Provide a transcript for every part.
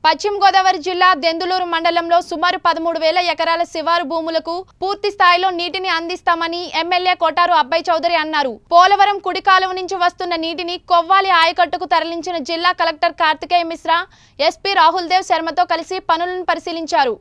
పశ్చిమ గోదావరి జిల్లా దెందులూరు మండలంలో సుమారు పదమూడు వేల ఎకరాల శివారు భూములకు పూర్తి స్థాయిలో నీటిని అందిస్తామని ఎమ్మెల్యే కొటారు అబ్బాయి చౌదరి అన్నారు పోలవరం కుడి కాలువ నుంచి వస్తున్న నీటిని కొవ్వాలి ఆయకట్టుకు తరలించిన జిల్లా కలెక్టర్ కార్తికేయ మిశ్రా ఎస్పీ రాహుల్ దేవ్ శర్మతో కలిసి పనులను పరిశీలించారు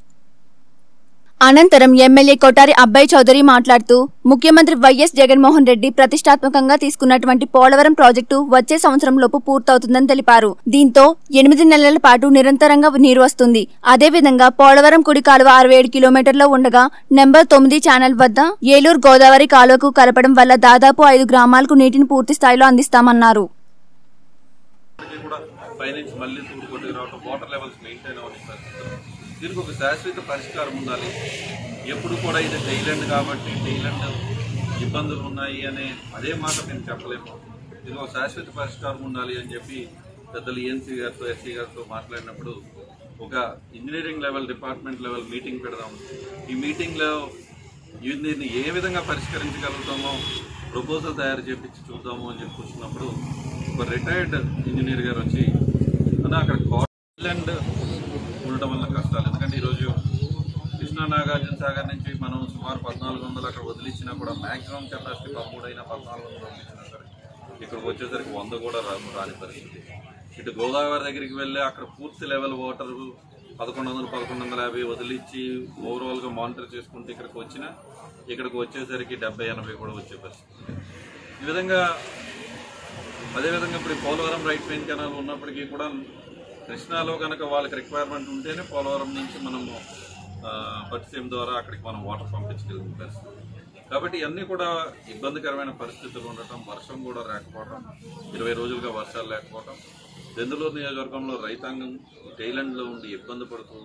అనంతరం ఎమ్మెల్యే కొటారి అబ్బాయి చౌదరి మాట్లాడుతూ ముఖ్యమంత్రి వైఎస్ జగన్మోహన్ రెడ్డి ప్రతిష్టాత్మకంగా తీసుకున్నటువంటి పోలవరం ప్రాజెక్టు వచ్చే సంవత్సరంలోపు పూర్తవుతుందని తెలిపారు దీంతో ఎనిమిది నెలల పాటు నిరంతరంగా నీరు వస్తుంది అదేవిధంగా పోలవరం కుడి కాలువ అరవై ఏడు కిలోమీటర్లో ఉండగా నెంబర్ తొమ్మిది ఛానల్ వద్ద ఏలూరు గోదావరి కాలువకు కలపడం వల్ల దాదాపు ఐదు గ్రామాలకు నీటిని పూర్తి స్థాయిలో అందిస్తామన్నారు ఇప్పటికీ కూడా పైనుంచి మళ్ళీ తూడు కొట్టుకు రావడం వాటర్ లెవెల్స్ మెయింటైన్ అవ్వని పరిస్థితులు దీనికి ఒక శాశ్వత పరిష్కారం ఉండాలి ఎప్పుడు కూడా ఇది డైలాండ్ కాబట్టి డైలాండ్ ఇబ్బందులు ఉన్నాయి అనే అదే మాట మేము చెప్పలేము దీనికి ఒక శాశ్వత పరిష్కారం ఉండాలి అని చెప్పి పెద్దలు ఈఎన్సీ గారితో ఎస్సీ గారితో మాట్లాడినప్పుడు ఒక engineering level department level meeting పెడదాం ఈ మీటింగ్లో ఇవి దీన్ని ఏ విధంగా పరిష్కరించగలుగుతామో ప్రపోజల్ తయారు చేపించి చూద్దాము అని చెప్పి కూర్చున్నప్పుడు ఒక రిటైర్డ్ ఇంజనీర్ గారు వచ్చి అన్న అక్కడ కాయిలాండ్ ఉండటం వల్ల కష్టాలు ఎందుకంటే ఈరోజు కృష్ణా నాగార్జున సాగర్ నుంచి మనం సుమారు పద్నాలుగు వందలు అక్కడ వదిలించినా కూడా మాక్సిమం కెపాసిటీ పదమూడు అయినా పద్నాలుగు వందలు వదిలించినా సరే ఇక్కడికి వచ్చేసరికి వంద కూడా రాను రాని పరిస్థితి ఇటు గోదావరి దగ్గరికి వెళ్ళి అక్కడ పూర్తి లెవెల్ వాటర్ పదకొండు వందలు పదకొండు వందల యాభై వదిలిచ్చి ఓవరాల్గా మానిటర్ చేసుకుంటే ఇక్కడికి వచ్చినా ఇక్కడికి వచ్చేసరికి డెబ్బై ఎనభై కూడా వచ్చే పరిస్థితి ఈ విధంగా అదేవిధంగా ఇప్పుడు ఈ పోలవరం రైట్ మెయిన్ కెనాల్ ఉన్నప్పటికీ కూడా కృష్ణాలో కనుక వాళ్ళకి రిక్వైర్మెంట్ ఉంటేనే పోలవరం నుంచి మనము పట్టిసీమ ద్వారా అక్కడికి మనం వాటర్ పంపించగలిగిన పరిస్థితి కాబట్టి ఇవన్నీ కూడా ఇబ్బందికరమైన పరిస్థితులు ఉండటం వర్షం కూడా రాకపోవడం ఇరవై రోజులుగా వర్షాలు లేకపోవడం దెందులూరు నియోజకవర్గంలో రైతాంగం జైలాండ్లో ఉండి ఇబ్బంది పడుతూ